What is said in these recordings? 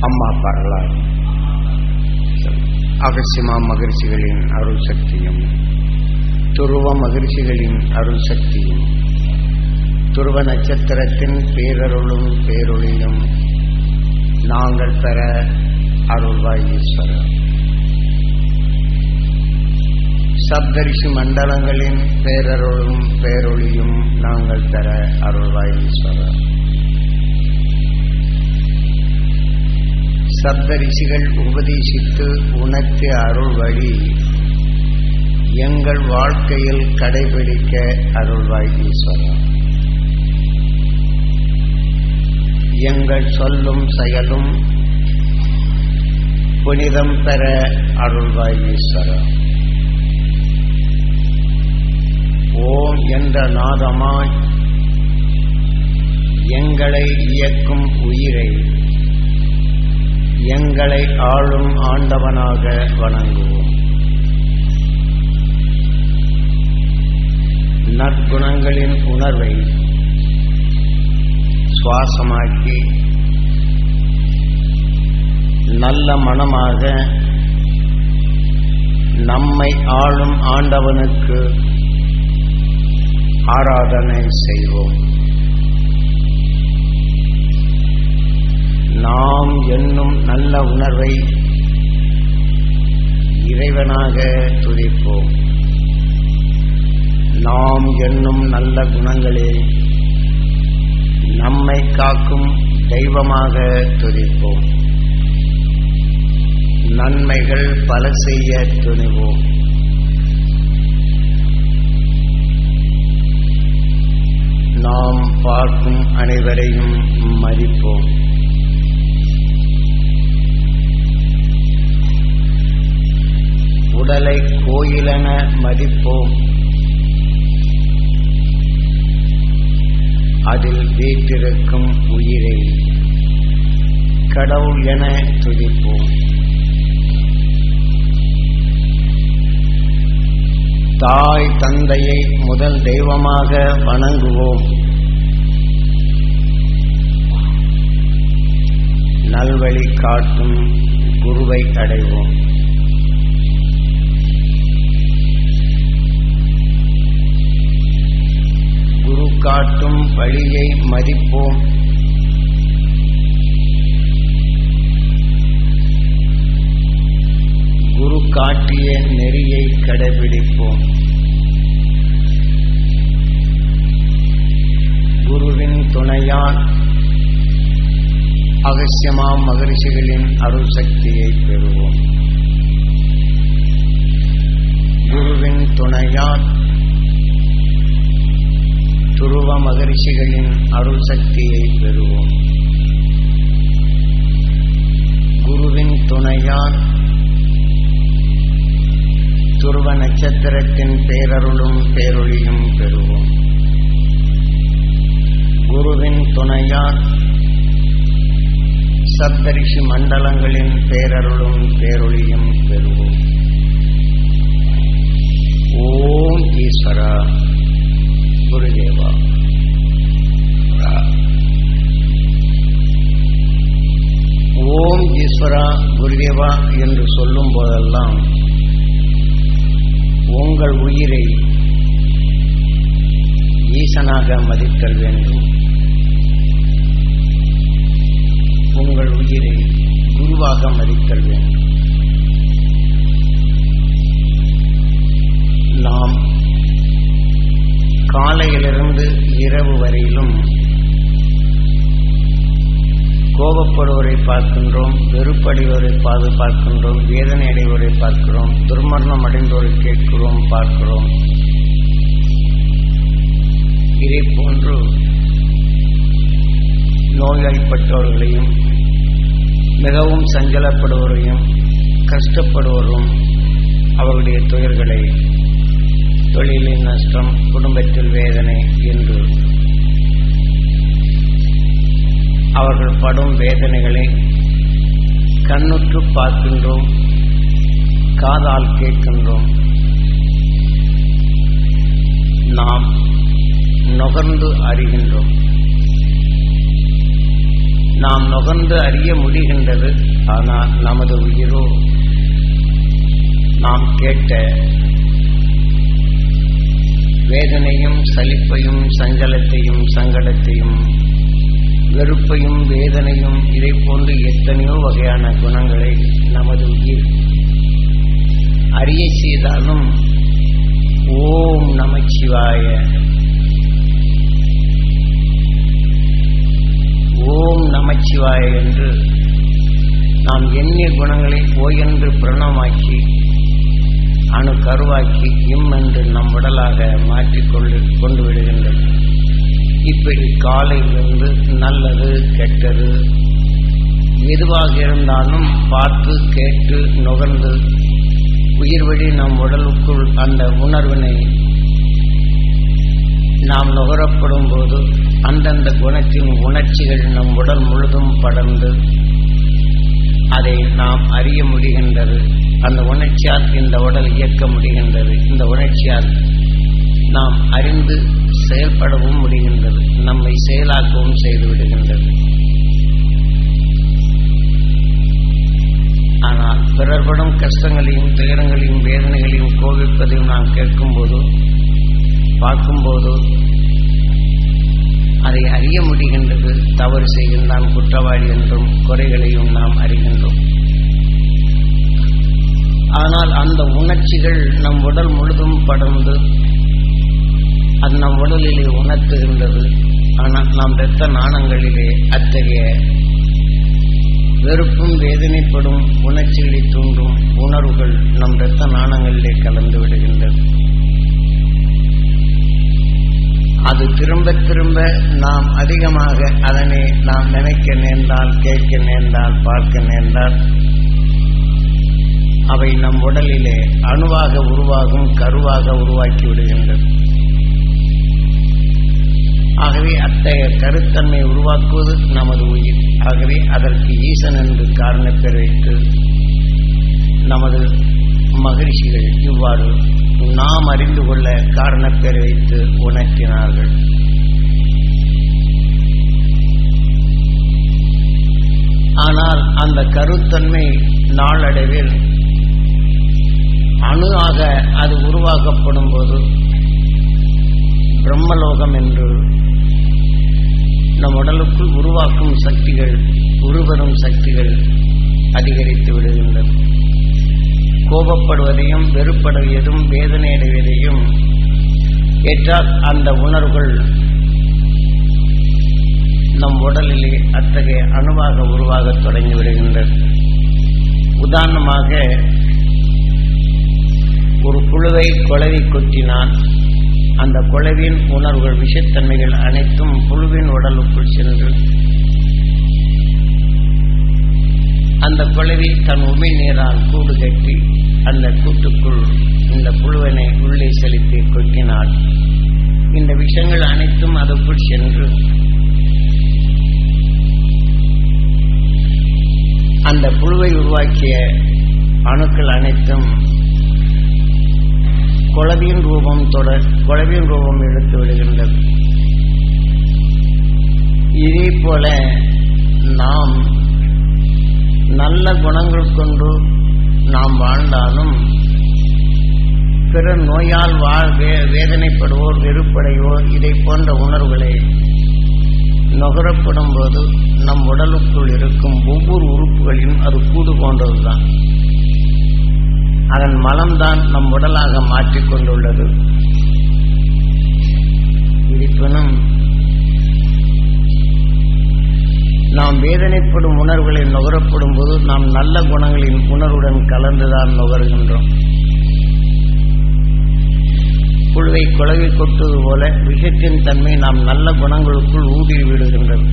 அம்மா வரலாறு அகசியமா மகிழ்ச்சிகளின் அருள் சக்தியும் துருவ மகிழ்ச்சிகளின் அருள் சக்தியும் துருவ நட்சத்திரத்தின் பேரருளும் பேரொளியும் நாங்கள் பெற அருள்வாய் ஈஸ்வரர் சப்தரிஷி மண்டலங்களின் பேரருளும் பேரொளியும் நாங்கள் பெற அருள்வாய் ஈஸ்வரர் சப்தரிஷிகள் உபதேசித்து உனக்கு அருள் வழி எங்கள் வாழ்க்கையில் கடைபிடிக்க அருள்வாய் ஈஸ்வரர் எங்கள் சொல்லும் செயலும் புனிதம் பெற அருள்வாய் ஈஸ்வரர் ஓம் என்ற நாதமாய் எங்களை இயக்கும் உயிரை எங்களை ஆளும் ஆண்டவனாக வணங்குவோம் நற்குணங்களின் உணர்வை சுவாசமாக்கி நல்ல மனமாக நம்மை ஆளும் ஆண்டவனுக்கு ஆராதனை செய்வோம் நாம் என்னும் நல்ல உணர்வை இறைவனாக துதிப்போம் நாம் என்னும் நல்ல குணங்களே நம்மை காக்கும் தெய்வமாக துதிப்போம் நன்மைகள் பல செய்ய துணிவோம் நாம் பார்க்கும் அனைவரையும் மதிப்போம் உடலை கோயிலென மதிப்போம் அதில் வீட்டிருக்கும் உயிரை கடவுள் என துதிப்போம் தாய் தந்தையை முதல் தெய்வமாக வணங்குவோம் நல்வழி காட்டும் குருவை அடைவோம் குரு காட்டும் வழியை மதிப்போம் குரு காட்டிய நெறியை கடைபிடிப்போம் குருவின் துணையால் அகசியமாம் மகரிஷிகளின் அருள் சக்தியை பெறுவோம் குருவின் துணையால் துருவ மகரிஷிகளின் அருள் சக்தியை பெறுவோம் குருவின் துணையால் துருவ நட்சத்திரத்தின் பேரருளும் பேரொழியும் பெறுவோம் குருவின் துணையால் சப்தரிஷி மண்டலங்களின் பேரருளும் பேரொழியும் பெறுவோம் ஓம் ஈஸ்வரா குருதேவா ஓம் ஈஸ்வரா குருதேவா என்று சொல்லும் போதெல்லாம் உங்கள் உயிரை ஈசனாக மதித்தல் வேண்டும் உங்கள் உயிரை குருவாக மதித்தல் வேண்டும் நாம் காலையிலிருந்து இரவு வரையிலும் கோபப்படுவோரை பார்க்கின்றோம் வெறுப்படைவோரை பாது பார்க்கின்றோம் வேதனை அடைவோரை பார்க்கிறோம் துர்மரணம் அடைந்தோரை கேட்கிறோம் பார்க்கிறோம் இதை போன்று நோய்வாய்ப்பட்டவர்களையும் மிகவும் சஞ்சலப்படுவோரையும் கஷ்டப்படுவோரும் அவருடைய துயர்களை தொழிலின் நஷ்டம் குடும்பத்தில் வேதனை என்று அவர்கள் படும் வேதனைகளை கண்ணுற்று பார்க்கின்றோம் காதால் கேட்கின்றோம் நாம் நுகர்ந்து அறிகின்றோம் நாம் நுகர்ந்து அறிய முடிகின்றது ஆனால் நமது உயிரோ நாம் கேட்ட வேதனையும் சலிப்பையும் சஞ்சலத்தையும் சங்கடத்தையும் வெறுப்பையும் வேதனையும் இதை போன்று எத்தனையோ வகையான குணங்களை நமது உயிர் அறிய செய்தாலும் ஓம் நமச்சிவாய ஓம் நமச்சிவாய என்று நாம் எண்ணிய குணங்களை ஓ என்று பிரணமாக்கி அணு கருவாக்கி இம் என்று நம் உடலாக மாற்றிக்கொண்டு கொண்டு விடுகின்றது இப்படி காலையிலிருந்து நல்லது கெட்டது எதுவாக இருந்தாலும் பார்த்து கேட்டு நுகர்ந்து உயிர் வழி நம் உடலுக்குள் அந்த உணர்வினை நாம் நுகரப்படும் போது அந்தந்த குணத்தின் உணர்ச்சிகள் நம் உடல் முழுதும் படர்ந்து அதை நாம் அறிய முடிகின்றது அந்த உணர்ச்சியால் இந்த உடல் இயக்க முடிகின்றது இந்த உணர்ச்சியால் நாம் அறிந்து செயல்படவும் முடிகின்றது நம்மை செயலாக்கவும் செய்து விடுகின்றது ஆனால் பிறர்படும் கஷ்டங்களையும் துயரங்களையும் வேதனைகளையும் கோவிப்பதையும் நாம் கேட்கும்போது பார்க்கும்போது அதை அறிய முடிகின்றது தவறு செய்கின்றான் குற்றவாளி என்றும் குறைகளையும் நாம் அறிகின்றோம் ஆனால் அந்த உணர்ச்சிகள் நம் உடல் முழுதும் படர்ந்து அது நம் உடலிலே உணர்த்துகின்றது ஆனால் நம் இரத்த நாணங்களிலே அத்தகைய வெறுப்பும் வேதனைப்படும் உணர்ச்சிகளை தூண்டும் உணர்வுகள் நம் இரத்த நாணங்களிலே கலந்து விடுகின்றது அது திரும்ப திரும்ப நாம் அதிகமாக அதனை நாம் நினைக்க நேர்ந்தால் கேட்க நேர்ந்தால் பார்க்க நேர்ந்தால் அவை நம் உடலிலே அணுவாக உருவாகும் கருவாக உருவாக்கி விடுகின்றது ஆகவே அத்தகைய கருத்தன்மை உருவாக்குவது நமது உயிர் ஆகவே அதற்கு ஈசன் என்று காரணப்பெயர் வைத்து நமது மகிழ்ச்சிகள் இவ்வாறு நாம் அறிந்து கொள்ள காரணப்பெயர் வைத்து உணர்த்தினார்கள் ஆனால் அந்த கருத்தன்மை நாளடைவில் அணு ஆக அது உருவாக்கப்படும் போது பிரம்மலோகம் என்று நம் உடலுக்குள் உருவாக்கும் சக்திகள் உருவரும் சக்திகள் அதிகரித்து விடுகின்றது கோபப்படுவதையும் வெறுப்படுவதையும் வேதனையடைவதையும் ஏற்றால் அந்த உணர்வுகள் நம் உடலிலே அத்தகைய அணுவாக உருவாக தொடங்கி விடுகின்றது உதாரணமாக ஒரு புழுவை குழவி கொட்டினான் அந்த குழவின் உணர்வுகள் விஷத்தன்மைகள் அனைத்தும் புழுவின் உடலுக்குள் சென்று அந்த குழவி தன் உமிழ்நீரால் கூடு கட்டி அந்த கூட்டுக்குள் இந்த புழுவனை உள்ளே செலுத்தி கொட்டினாள் இந்த விஷயங்கள் அனைத்தும் அதற்குள் சென்று அந்த புழுவை உருவாக்கிய அணுக்கள் அனைத்தும் குழவியின் ரூபம் தொடர் குழவியின் ரூபம் எடுத்து விடுகின்றது இதே போல நாம் நல்ல குணங்கள் கொண்டு நாம் வாழ்ந்தாலும் பிறர் நோயால் வாழ் வே- வேதனைப்படுவோர் வெறுப்படையோர் இதை போன்ற உணர்வுகளை நுகரப்படும் போது நம் உடலுக்குள் இருக்கும் ஒவ்வொரு உறுப்புகளிலும் அது கூடு போன்றதுதான் அதன் மலம்தான் நம் உடலாக மாற்றிக்கொண்டுள்ளது இருப்பினும் நாம் வேதனைப்படும் உணர்வுகளை நுகரப்படும் போது நாம் நல்ல குணங்களின் உணர்வுடன் கலந்துதான் நுகர்கின்றோம் புழுவை குழவி கொட்டுவது போல விஷத்தின் தன்மை நாம் நல்ல குணங்களுக்குள் ஊடுருவி விடுகின்றது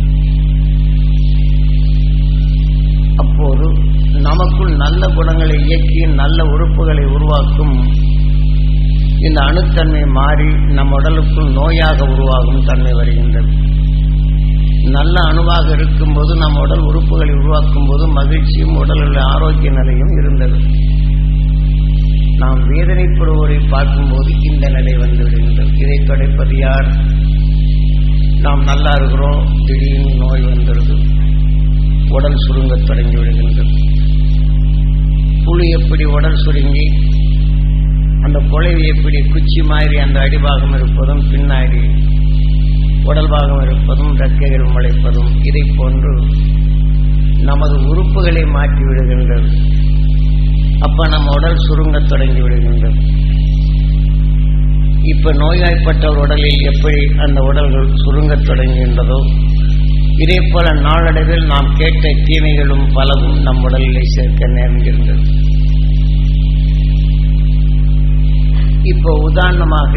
அப்போது நமக்குள் நல்ல குணங்களை இயக்கி நல்ல உறுப்புகளை உருவாக்கும் இந்த அணுத்தன்மை மாறி நம் உடலுக்குள் நோயாக உருவாகும் தன்மை வருகின்றது நல்ல அணுவாக இருக்கும்போது நம் உடல் உறுப்புகளை உருவாக்கும் போது மகிழ்ச்சியும் உடலுள்ள ஆரோக்கிய நிலையும் இருந்தது நாம் வேதனைப்படுவோரை பார்க்கும்போது இந்த நிலை வந்து விடுகின்றது இதை தொடைப்பது யார் நாம் நல்லா இருக்கிறோம் திடீர்னு நோய் வந்துடுது உடல் சுருங்கத் தொடங்கி விடுகின்றது புழு எப்படி உடல் சுருங்கி அந்த குலைவு எப்படி குச்சி மாதிரி அந்த அடிபாகம் இருப்பதும் பின்னாடி உடல் பாகம் இருப்பதும் ரெக்கைகள் முளைப்பதும் இதை போன்று நமது உறுப்புகளை மாற்றி விடுகின்றது அப்ப நம்ம உடல் சுருங்கத் தொடங்கி விடுகின்றது இப்ப நோய்வாய்ப்பட்டவர் உடலில் எப்படி அந்த உடல்கள் சுருங்கத் தொடங்குகின்றதோ இதே போல நாளடைவில் நாம் கேட்ட தீமைகளும் பலவும் நம் உடலிலே சேர்க்க நேர்ந்திருந்தது இப்போ உதாரணமாக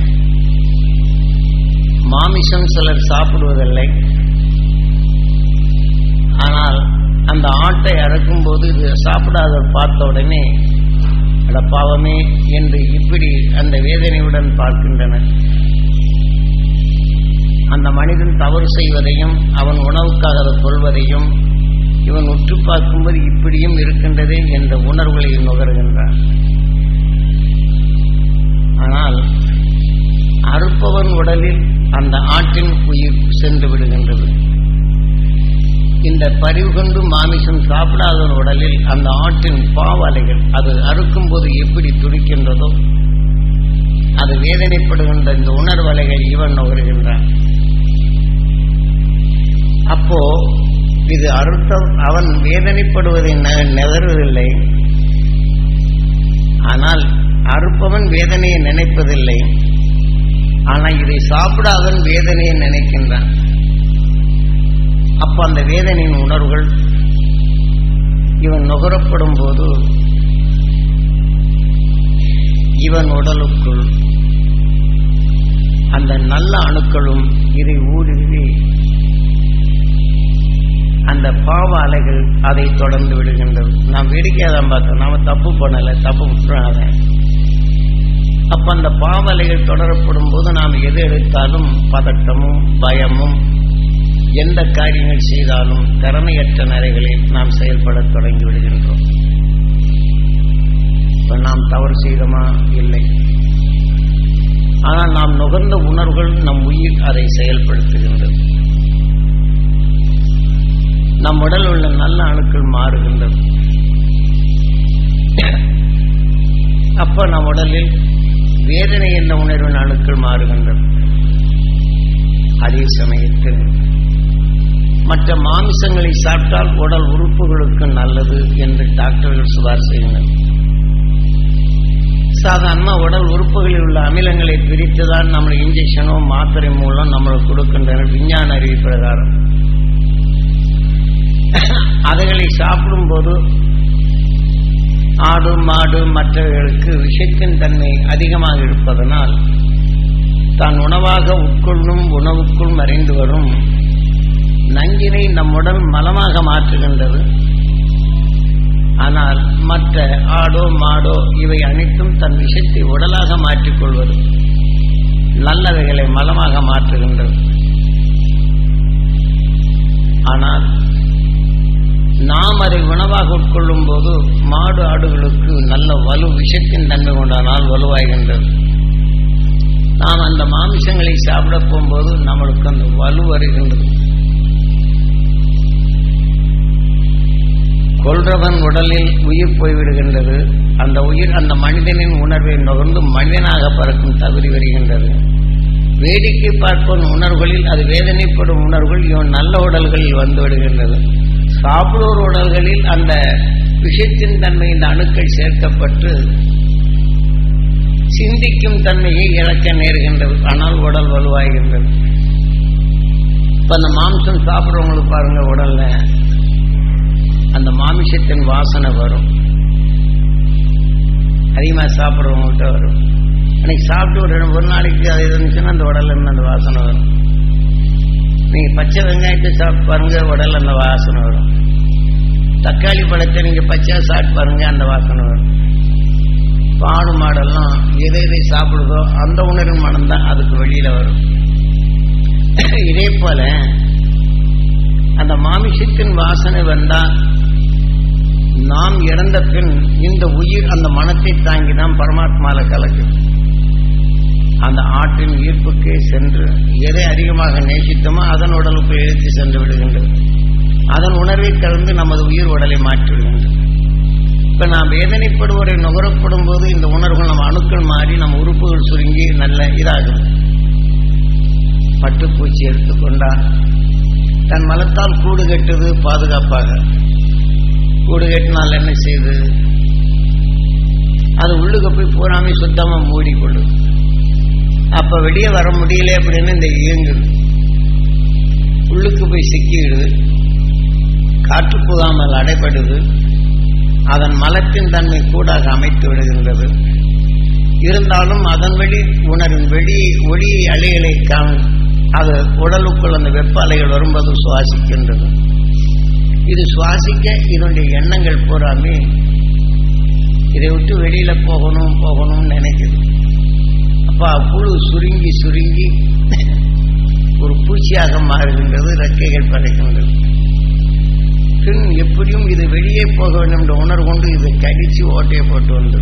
மாமிசம் சிலர் சாப்பிடுவதில்லை ஆனால் அந்த ஆட்டை அறுக்கும்போது இது சாப்பிடாதவர் பார்த்த உடனே அட பாவமே என்று இப்படி அந்த வேதனையுடன் பார்க்கின்றனர் அந்த மனிதன் தவறு செய்வதையும் அவன் உணவுக்காக அதை கொள்வதையும் இவன் உற்று பார்க்கும்போது இப்படியும் இருக்கின்றதே என்ற உணர்வுகளை நுகர்கின்றான் ஆனால் அறுப்பவன் உடலில் அந்த ஆட்டின் உயிர் சென்று விடுகின்றது இந்த பரிவு கொண்டு மாமிசம் சாப்பிடாதவன் உடலில் அந்த ஆட்டின் பாவலைகள் அது அறுக்கும் போது எப்படி துடிக்கின்றதோ அது வேதனைப்படுகின்ற இந்த உணர்வலைகள் இவன் நுகர்கின்றான் அப்போ இது அறுத்த அவன் வேதனைப்படுவதை நகர்வதில்லை ஆனால் அறுப்பவன் வேதனையை நினைப்பதில்லை ஆனால் இதை சாப்பிடாதவன் வேதனையை நினைக்கின்றான் அப்ப அந்த வேதனையின் உணர்வுகள் இவன் நுகரப்படும் போது இவன் உடலுக்குள் அந்த நல்ல அணுக்களும் இதை ஊடுருவி அந்த பாவ அலைகள் அதை தொடர்ந்து விடுகின்றது நாம் வேடிக்கையாக தான் பார்த்தோம் நாம தப்பு பண்ணலை தப்பு விட்டுறாத அப்ப அந்த பாவ அலைகள் தொடரப்படும் போது நாம் எது எடுத்தாலும் பதட்டமும் பயமும் எந்த காரியங்கள் செய்தாலும் திறமையற்ற நிலைகளில் நாம் செயல்பட தொடங்கி விடுகின்றோம் இப்ப நாம் தவறு செய்தோமா இல்லை ஆனால் நாம் நுகர்ந்த உணர்வுகள் நம் உயிர் அதை செயல்படுத்துகின்றது நம் உடல் உள்ள நல்ல அணுக்கள் மாறுகின்றது அப்ப நம் உடலில் வேதனை என்ற உணர்வின் அணுக்கள் மாறுகின்றது அதே சமயத்தில் மற்ற மாமிசங்களை சாப்பிட்டால் உடல் உறுப்புகளுக்கு நல்லது என்று டாக்டர்கள் சிபார் செய்கின்றனர் சாதாரண உடல் உறுப்புகளில் உள்ள அமிலங்களை பிரித்துதான் நம்ம இன்ஜெக்ஷனோ மாத்திரை மூலம் நம்மளுக்கு கொடுக்கின்றனர் விஞ்ஞான அறிவு பிரகாரம் அவைகளை சாப்பிடும்போது ஆடு மாடு மற்றவர்களுக்கு விஷத்தின் தன்மை அதிகமாக இருப்பதனால் தான் உணவாக உட்கொள்ளும் உணவுக்குள் மறைந்து வரும் நஞ்சினை நம் உடல் மலமாக மாற்றுகின்றது ஆனால் மற்ற ஆடோ மாடோ இவை அனைத்தும் தன் விஷத்தை உடலாக மாற்றிக்கொள்வது நல்லவைகளை மலமாக மாற்றுகின்றது ஆனால் நாம் அதை உணவாக உட்கொள்ளும் போது மாடு ஆடுகளுக்கு நல்ல வலு விஷத்தின் தன்மை கொண்டானால் வலுவாகின்றது நாம் அந்த மாமிசங்களை சாப்பிட போகும்போது நம்மளுக்கு அந்த வலு வருகின்றது கொல்றவன் உடலில் உயிர் போய்விடுகின்றது அந்த உயிர் அந்த மனிதனின் உணர்வை நுகர்ந்து மனிதனாக பறக்கும் தகுதி வருகின்றது வேடிக்கை பார்ப்பவன் உணர்வுகளில் அது வேதனைப்படும் உணர்வுகள் இவன் நல்ல உடல்களில் வந்து விடுகின்றது சாப்பிடுவோர் உடல்களில் அந்த விஷத்தின் தன்மை இந்த அணுக்கள் சேர்க்கப்பட்டு சிந்திக்கும் தன்மையை இழக்க நேருகின்றது ஆனால் உடல் வலுவாகின்றது இப்ப அந்த மாம்சம் சாப்பிடுறவங்களுக்கு பாருங்க உடல்ல அந்த மாமிசத்தின் வாசனை வரும் அதிகமாக சாப்பிட்றவங்கள்ட்ட வரும் அன்னைக்கு சாப்பிட்டு ஒரு ரெண்டு ஒரு நாளைக்கு அது இருந்துச்சுன்னா அந்த உடல்ல இருந்து அந்த வாசனை வரும் நீங்க பச்சை வெங்காயத்தை சாப்பிட்டு பாருங்க உடல்ல அந்த வாசனை வரும் தக்காளி பழத்தை நீங்க பச்சையா சாப்பிட்டு பாருங்க அந்த வாசனை வரும் பாடு மாடெல்லாம் எதை எதை சாப்பிடுதோ அந்த உணர்வின் மனம் தான் அதுக்கு வெளியில வரும் இதே போல அந்த மாமிசத்தின் வாசனை வந்தால் நாம் இறந்த பின் இந்த உயிர் அந்த மனத்தை தாங்கி தான் பரமாத்மால கலக்கு அந்த ஆற்றின் ஈர்ப்புக்கே சென்று எதை அதிகமாக நேசித்தோமோ அதன் உடலுக்கு இழுத்து சென்று விடுகின்றது அதன் உணர்வை கலந்து நமது உயிர் உடலை மாற்றி விடுகின்றது இப்ப நாம் வேதனைப்படுவரை நுகரப்படும் போது இந்த உணர்வுகள் நம்ம அணுக்கள் மாறி நம்ம உறுப்புகள் சுருங்கி நல்ல இதாகும் பட்டுப்பூச்சி எடுத்துக்கொண்டால் தன் மலத்தால் கூடு கட்டுது பாதுகாப்பாக கூடு கட்டினால் என்ன செய்யுது அது உள்ளுக்கு போய் பூராமே சுத்தமா மூடிக்கொள்ளுது அப்ப வெளியே வர முடியல அப்படின்னு இந்த இயங்குது உள்ளுக்கு போய் சிக்கிடுது காற்று புகாமல் அடைபடுது அதன் மலத்தின் தன்மை கூடாக அமைத்து விடுகின்றது இருந்தாலும் அதன் வெளி உணரின் வெளி ஒளி அலைகளை காணும் அது உடலுக்குள் அந்த வெப்ப அலைகள் வரும்போது சுவாசிக்கின்றது இது சுவாசிக்க இதனுடைய எண்ணங்கள் பூராமே இதை விட்டு வெளியில போகணும் போகணும்னு நினைக்குது அப்ப புழு சுருங்கி சுருங்கி ஒரு பூச்சியாக மாறுகின்றது ரெக்கைகள் படைக்கின்றது பின் எப்படியும் இது வெளியே போக வேண்டும் என்ற உணர்வு கொண்டு இதை கடிச்சு ஓட்டையை போட்டு வந்து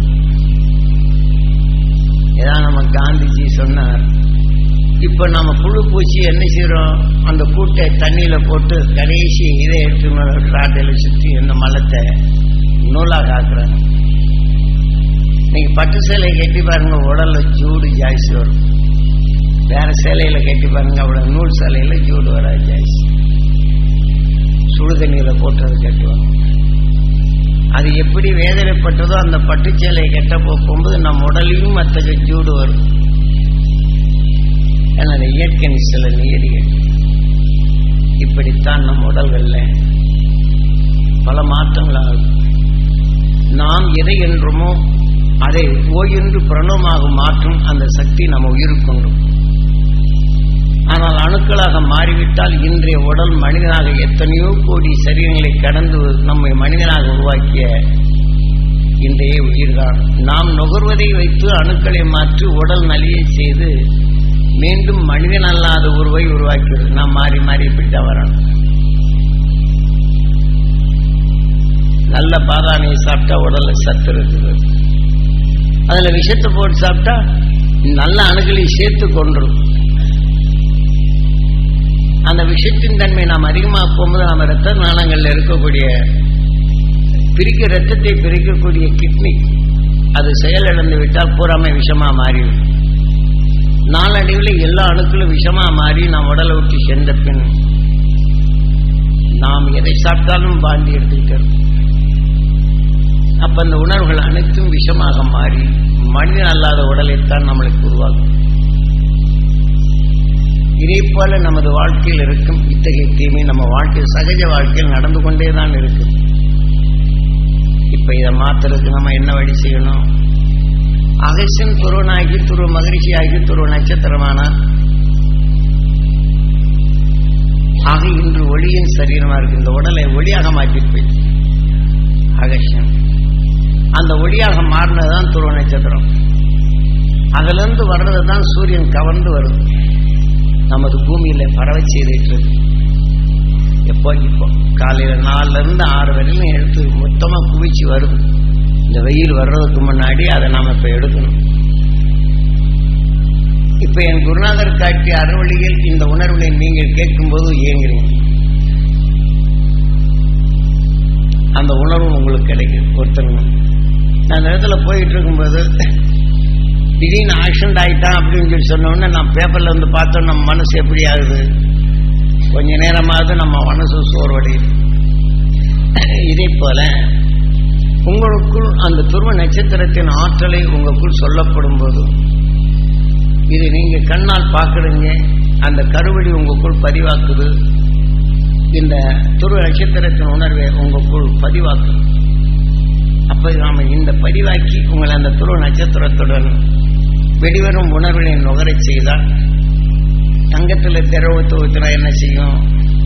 இதான் நம்ம காந்திஜி சொன்னார் இப்ப நம்ம புழு பூச்சி என்ன செய்யறோம் அந்த கூட்டை தண்ணியில போட்டு கடைசி இதை எடுத்து ராட்டையில சுத்தி இந்த மலத்தை நூலாக ஆக்குறாங்க நீங்க பட்டு சேலையை கட்டி பாருங்க உடல்ல ஜூடு ஜாஸ்தி வரும் வேற சேலையில கட்டி பாருங்க அவ்வளவு நூல் சேலையில ஜூடு வராது ஜாஸ்தி சுடு தண்ணியில போட்டது கட்டுவாங்க அது எப்படி வேதனைப்பட்டதோ அந்த பட்டு சேலையை கட்ட போகும்போது நம்ம உடலையும் அத்தகைய ஜூடு வரும் ஏன்னா இயற்கை சில நியதிகள் இப்படித்தான் நம் உடல்கள்ல பல மாற்றங்கள் ஆகும் நாம் எதை என்றுமோ அதை ஓயென்று பிரணவமாக மாற்றும் அந்த சக்தி நம்ம உயிருக்கொண்டு ஆனால் அணுக்களாக மாறிவிட்டால் இன்றைய உடல் மனிதனாக எத்தனையோ கோடி சரீரங்களை கடந்து நம்மை மனிதனாக உருவாக்கிய இன்றைய உயிர்தான் நாம் நுகர்வதை வைத்து அணுக்களை மாற்றி உடல் நலியை செய்து மீண்டும் மனிதன் அல்லாத உருவை உருவாக்கிறது நாம் மாறி மாறி இப்படித்தான் வரணும் நல்ல பாதாமியை சாப்பிட்டா உடல்ல சத்து இருக்குது அதுல விஷத்தை போட்டு சாப்பிட்டா நல்ல அணுகளை சேர்த்து கொண்டுரும் அந்த விஷத்தின் தன்மை நாம் அதிகமாக போகும்போது நம்ம ரத்த நாளங்கள்ல இருக்கக்கூடிய பிரிக்க ரத்தத்தை பிரிக்கக்கூடிய கிட்னி அது செயலிழந்து விட்டால் பூராமை விஷமா மாறிடும் நாளடைவில் எல்லா அணுக்களும் விஷமா மாறி நாம் உடலை விட்டு சென்ற பின் நாம் எதை சாப்பிட்டாலும் பாண்டி எடுத்துக்கிட்டு அப்ப அந்த உணர்வுகள் அனைத்தும் விஷமாக மாறி மனிதன் அல்லாத உடலைத்தான் நம்மளுக்கு உருவாக்கும் இதே போல நமது வாழ்க்கையில் இருக்கும் இத்தகைய தீமை நம்ம வாழ்க்கையில் சகஜ வாழ்க்கையில் நடந்து கொண்டே தான் இருக்கு இப்ப இதை மாத்துறதுக்கு நம்ம என்ன வழி செய்யணும் அகசின் துருவனாகி துருவ மகிழ்ச்சி ஆகி துருவ நட்சத்திரமானார் ஆக இன்று ஒளியின் சரீரமா இருக்கு இந்த உடலை ஒளியாக மாற்றிட்டு போயிடுச்சு அகசியம் அந்த ஒளியாக மாறினதுதான் துருவ நட்சத்திரம் அதுல இருந்து வர்றது தான் சூரியன் கவர்ந்து வருது நமது பூமியில பரவ செய்துட்டு இருக்கு எப்போ இப்போ காலையில நாலுல இருந்து ஆறு வரையிலும் எடுத்து மொத்தமா குவிச்சு வருது இந்த வெயில் வர்றதுக்கு முன்னாடி அதை நாம இப்ப எடுக்கணும் இப்ப என் குருநாதர் காட்டிய அறவழியில் இந்த உணர்வுகளை நீங்கள் கேட்கும்போது இயங்குறீங்க அந்த உணர்வு உங்களுக்கு கிடைக்கும் ஒருத்தருங்க நான் அந்த இடத்துல போயிட்டு இருக்கும்போது திடீர்னு ஆக்சிடென்ட் ஆயிட்டான் அப்படின்னு சொல்லி சொன்ன உடனே நான் பேப்பர்ல வந்து பார்த்தோம் நம்ம மனசு எப்படி ஆகுது கொஞ்ச நேரமாவது நம்ம மனசு சோர்வடையுது இதே போல உங்களுக்குள் அந்த துருவ நட்சத்திரத்தின் ஆற்றலை உங்களுக்குள் சொல்லப்படும் போது இது நீங்க கண்ணால் பார்க்கறீங்க அந்த கருவடி உங்களுக்குள் பதிவாக்குது இந்த துருவ நட்சத்திரத்தின் உணர்வை உங்களுக்குள் பதிவாக்குது அப்ப நாம இந்த பதிவாக்கி உங்களை அந்த துருவ நட்சத்திரத்துடன் வெளிவரும் உணர்வினை நுகரச் செய்தால் தங்கத்துல திரவத்தை ஊத்தினா என்ன செய்யும்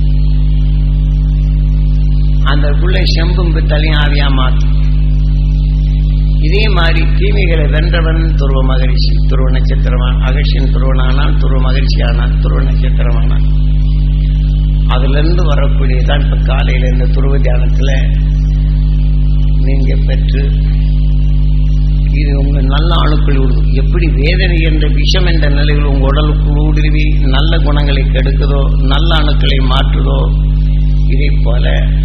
அந்த குள்ள செம்பும் பித்தலையும் ஆவியா மாற்றும் இதே மாதிரி தீமைகளை வென்றவன் துருவ மகிழ்ச்சி துருவ நட்சத்திரமான் அகர்ஷின் துருவனானால் துருவ மகிழ்ச்சி ஆனால் துருவ நட்சத்திரமானான் அதுல இருந்து வரக்கூடியதான் இப்ப காலையில இந்த துருவ தியானத்துல நீங்க பெற்று இது உங்க நல்ல அணுக்கள் ஊடுருவி எப்படி வேதனை என்ற விஷம் என்ற நிலையில் உங்கள் உடலுக்குள் ஊடுருவி நல்ல குணங்களை கெடுக்குதோ நல்ல அணுக்களை மாற்றுதோ இதை போல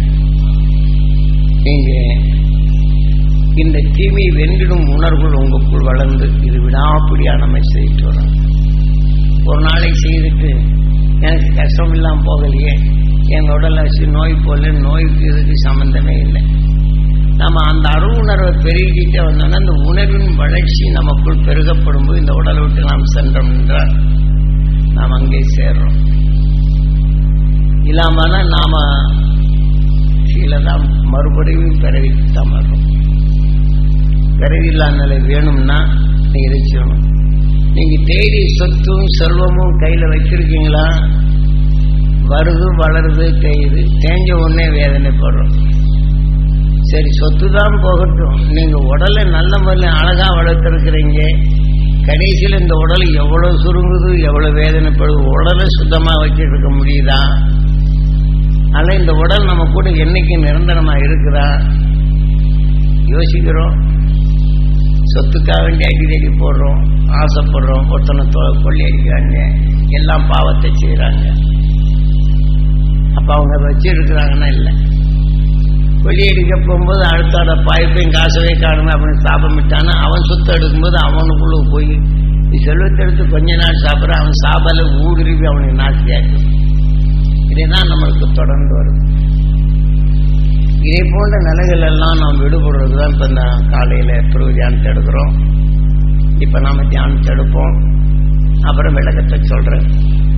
நீங்க இந்த தீமை வென்றிடும் உணர்வுகள் உங்களுக்குள் வளர்ந்து இது விடாப்பிடியா நம்ம செய்துட்டு வரோம் ஒரு நாளைக்கு செய்துட்டு எனக்கு கஷ்டம் இல்லாம போகலையே எங்க உடல்ல வச்சு நோய் போல நோய்க்கு இதுக்கு சம்பந்தமே இல்லை நம்ம அந்த அரு உணர்வை பெருகிட்டே வந்தோம்னா அந்த உணர்வின் வளர்ச்சி நமக்குள் பெருகப்படும் போது இந்த உடலை விட்டு நாம் சென்றோம் என்றால் நாம் அங்கே சேர்றோம் இல்லாமனா நாம கீழே தான் மறுபடியும் பிறவி தான் வர்றோம் பிறவி இல்லாத நிலை வேணும்னா நீங்க இதை செய்யணும் நீங்க தேடி சொத்தும் செல்வமும் கையில வச்சிருக்கீங்களா வருது வளருது தேயுது தேஞ்ச உடனே வேதனைப்படுறோம் சரி சொத்து தான் போகட்டும் நீங்க உடலை நல்ல முறையில் அழகா வளர்த்துருக்கிறீங்க கடைசியில் இந்த உடல் எவ்வளவு சுருங்குது எவ்வளவு வேதனைப்படுது உடலை சுத்தமா வச்சுட்டு இருக்க முடியுதா அல்ல இந்த உடல் நம்ம கூட என்னைக்கு நிரந்தரமா இருக்குதா யோசிக்கிறோம் சொத்துக்காக வேண்டி அடிதடி போடுறோம் ஆசைப்படுறோம் ஒருத்தனை தொ- கொள்ளையடிக்கிறாங்க எல்லாம் பாவத்தை செய்யறாங்க அப்ப அவங்க வச்சு இருக்கிறாங்கன்னா இல்லை கொள்ளையடிக்க போகும்போது அடுத்தாட பாய்ப்பையும் காசவே காணுமே அப்படின்னு சாபமிட்டானா அவன் சொத்து எடுக்கும்போது அவனுக்குள்ள போய் நீ செல்வத்தை எடுத்து கொஞ்ச நாள் சாப்பிட்ற அவன் சாபல ஊடுருவி அவனுக்கு நாசியாக்கும் இதுதான் நம்மளுக்கு தொடர்ந்து வருது இதே போன்ற நிலைகள் எல்லாம் நாம் விடுபடுறது தான் இப்போ இந்த காலையில துருவ தியானத்தை எடுக்கிறோம் இப்ப நாம தியானத்தை எடுப்போம் அப்புறம் விளக்கத்தை சொல்றேன்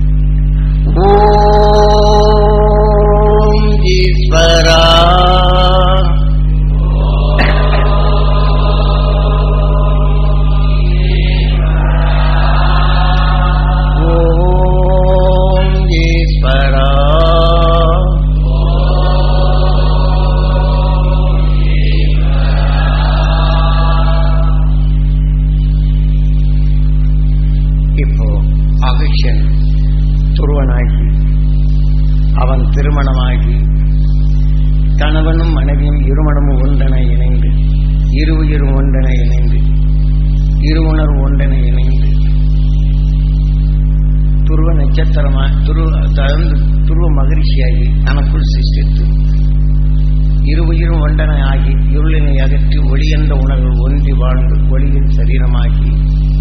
ஓம் ஈஸ்வரா ஓம் ஈஸ்வரா இப்போ அகிஷன் துருவனாகி அவன் திருமணமாகி கணவனும் மனைவியும் இருமணமும் ஒன்றென இணைந்து இரு உயிரும் ஒன்றென இணைந்து இருவுணர்வு ஒன்றென இணைந்து துருவ நட்சத்திரமா துருவ தகுந்து துருவ மகிழ்ச்சியாகி தனக்குள் சிருஷ்டித்து இரு உயிரும் ஒன்றென ஆகி இருளினை அகற்றி ஒளி என்ற உணர்வு ஒன்றி வாழ்ந்து ஒளியின் சரீரமாகி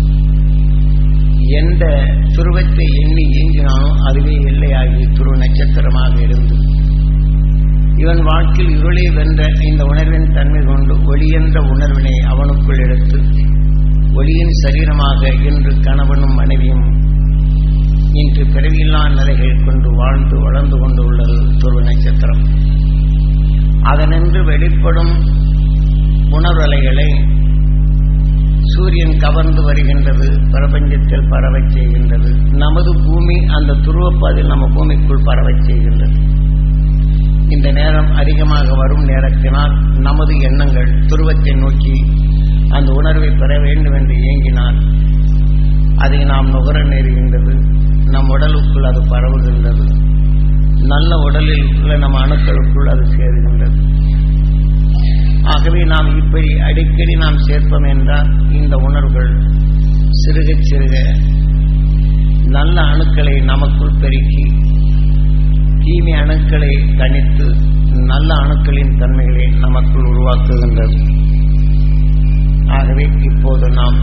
எந்த துருவத்தை எண்ணி இயங்கினானோ அதுவே எல்லையாகி துருவ நட்சத்திரமாக இருந்து இவன் வாழ்க்கையில் இருளை வென்ற இந்த உணர்வின் தன்மை கொண்டு ஒளி என்ற உணர்வினை அவனுக்குள் எடுத்து ஒளியின் சரீரமாக இன்று கணவனும் மனைவியும் இன்று பிறவியில்லா நிலைகள் கொண்டு வாழ்ந்து வளர்ந்து கொண்டு உள்ளது துருவ நட்சத்திரம் அதனின்று வெளிப்படும் உணர்வலைகளை சூரியன் கவர்ந்து வருகின்றது பிரபஞ்சத்தில் பரவச் செய்கின்றது நமது பூமி அந்த துருவப்பாதையில் நம்ம பூமிக்குள் பரவச் செய்கின்றது இந்த நேரம் அதிகமாக வரும் நேரத்தினால் நமது எண்ணங்கள் துருவத்தை நோக்கி அந்த உணர்வை பெற வேண்டும் என்று இயங்கினால் அதை நாம் நுகர நேருகின்றது நம் உடலுக்குள் அது பரவுகின்றது நல்ல உடலில் உள்ள நம் அணுக்களுக்குள் அது சேருகின்றது ஆகவே நாம் இப்படி அடிக்கடி நாம் சேர்ப்போம் என்றால் இந்த உணர்வுகள் சிறுக சிறுக நல்ல அணுக்களை நமக்குள் பெருக்கி தீமை அணுக்களை தணித்து நல்ல அணுக்களின் தன்மைகளை நமக்குள் உருவாக்குகின்றது ஆகவே இப்போது நாம்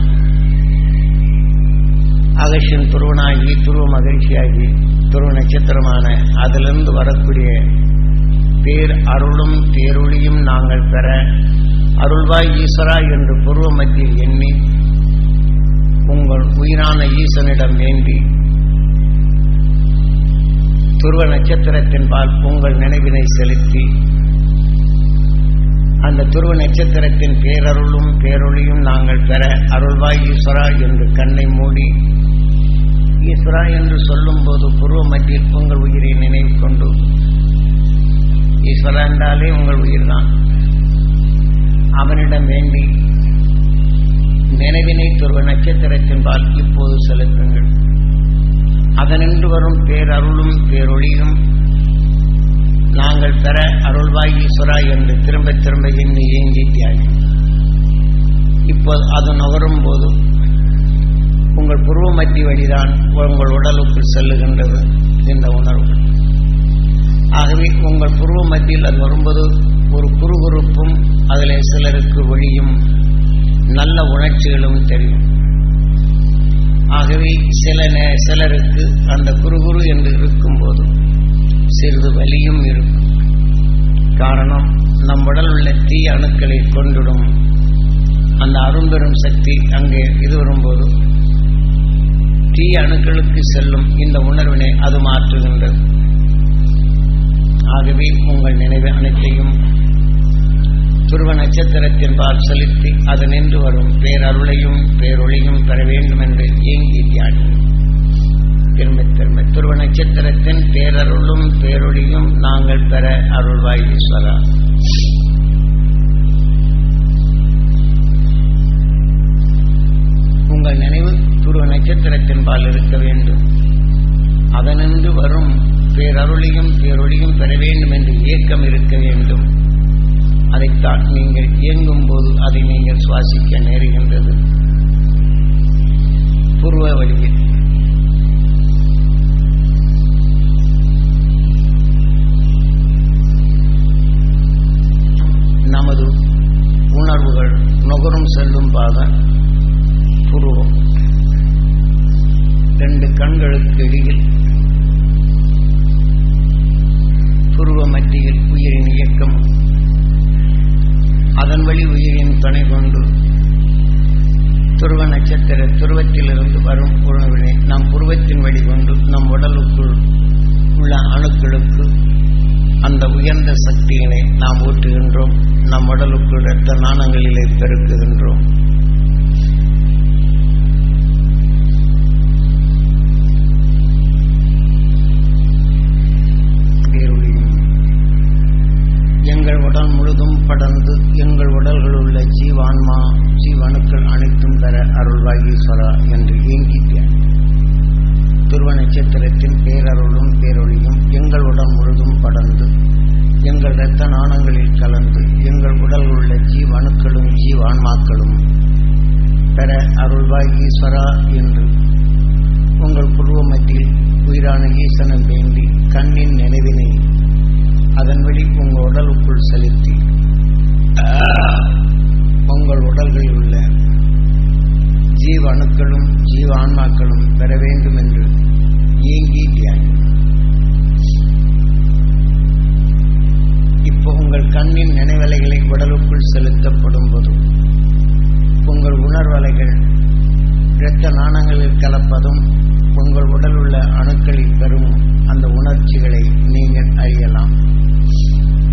அகஷன் துருவனாகி துருவ மகிழ்ச்சியாகி துருவ நட்சத்திரமான அதிலிருந்து வரக்கூடிய பேர் அருளும் பேரொழியும் நாங்கள் பெற அருள்வாய் ஈஸ்வரா என்று பூர்வ மத்தியில் எண்ணி உங்கள் உயிரான ஈசனிடம் வேண்டி துருவ நட்சத்திரத்தின் பால் உங்கள் நினைவினை செலுத்தி அந்த துருவ நட்சத்திரத்தின் பேரருளும் பேரொழியும் நாங்கள் பெற அருள்வாய் ஈஸ்வரா என்று கண்ணை மூடி ஈஸ்வரா என்று சொல்லும்போது பூர்வ மத்தியில் உங்கள் உயிரை நினைவு கொண்டு ஈஸ்வரா என்றாலே உங்கள் உயிர்தான் அவனிடம் வேண்டி நினைவினை துருவ நட்சத்திரத்தின்பால் இப்போது செலுத்துங்கள் அதனின்று வரும் பேரருளும் பேரொழியும் நாங்கள் பெற அருள்வாய் ஈஸ்வரா என்று திரும்ப திரும்ப எண்ணி ஏங்கி தியாகி இப்போ அது நுகரும் போது உங்கள் புருவ மத்திய வழிதான் உங்கள் உடலுக்குள் செல்லுகின்றது இந்த உணர்வு ஆகவே உங்கள் புருவ மத்தியில் அது வரும்போது ஒரு குறுகுறுப்பும் அதில் சிலருக்கு ஒளியும் நல்ல உணர்ச்சிகளும் தெரியும் ஆகவே சில நே- சிலருக்கு அந்த குறுகுறு என்று இருக்கும்போது சிறிது வலியும் இருக்கும் காரணம் நம் உடல் உள்ள தீ அணுக்களை கொண்டிடும் அந்த அரும்பெரும் சக்தி அங்கே இது வரும்போது தீ அணுக்களுக்கு செல்லும் இந்த உணர்வினை அது மாற்றுகின்றது ஆகவே உங்கள் நினைவு அனைத்தையும் துருவ நட்சத்திரத்தின் பால் செலுத்தி அது நின்று வரும் பேரருளையும் பேரொளியும் பெற வேண்டும் என்று ஏங்கி தியானி திரும்ப திரும்ப துருவ நட்சத்திரத்தின் பேரருளும் பேரொளியும் நாங்கள் பெற அருள்வாய் ஈஸ்வரா உங்கள் நினைவு துருவ நட்சத்திரத்தின் பால் இருக்க வேண்டும் அதனின்று வரும் பேரருளையும் பேரொளியும் பெற வேண்டும் என்று ஏக்கம் இருக்க வேண்டும் அதைத்தான் நீங்கள் இயங்கும் போது அதை நீங்கள் சுவாசிக்க நேருகின்றது பூர்வ வழியில் நமது உணர்வுகள் நுகரும் செல்லும் பாத புருவம் ரெண்டு கண்களுக்கு இடையில் புருவ மத்தியில் உயிரின் இயக்கம் அதன் வழி உயிரின் துணை கொண்டு துருவ நட்சத்திர துருவத்திலிருந்து வரும் உணவினை நம் புருவத்தின் வழி கொண்டு நம் உடலுக்குள் உள்ள அணுக்களுக்கு அந்த உயர்ந்த சக்தியினை நாம் ஊட்டுகின்றோம் நம் உடலுக்குள் இரத்த நாணங்களிலே பெருக்குகின்றோம் பேரொளியும் எங்கள் உடல் முழுதும் படர்ந்து எங்கள் உடல்கள் உள்ள ஜீவான்மா ஜீவணுக்கள் அனைத்தும் பெற அருள்வாகீஸ்வரா என்று ஏங்கிட்டேன் துருவ நட்சத்திரத்தின் பேரருளும் பேரொளியும் எங்கள் உடல் முழுதும் படர்ந்து எங்கள் இரத்த நாணங்களில் கலந்து எங்கள் உடல்கள் உள்ள ஜீவணுக்களும் ஜீவான்மாக்களும் பெற அருள்வாய் ஈஸ்வரா என்று உங்கள் புருவ மத்தியில் உயிரான ஈசனம் வேண்டி கண்ணின் நினைவினை அதன் வழி உங்கள் உடலுக்குள் செலுத்தி உங்கள் உடல்களில் உள்ள ஜீவ அணுக்களும் ஜீவ ஆன்மாக்களும் பெற வேண்டும் என்று ஏங்கி தியானி இப்போ உங்கள் கண்ணின் நினைவலைகளை உடலுக்குள் செலுத்தப்படும் போது உங்கள் உணர்வலைகள் இரத்த நாணங்களில் கலப்பதும் உங்கள் உடல் உள்ள அணுக்களில் பெறும் அந்த உணர்ச்சிகளை நீங்கள் அறியலாம்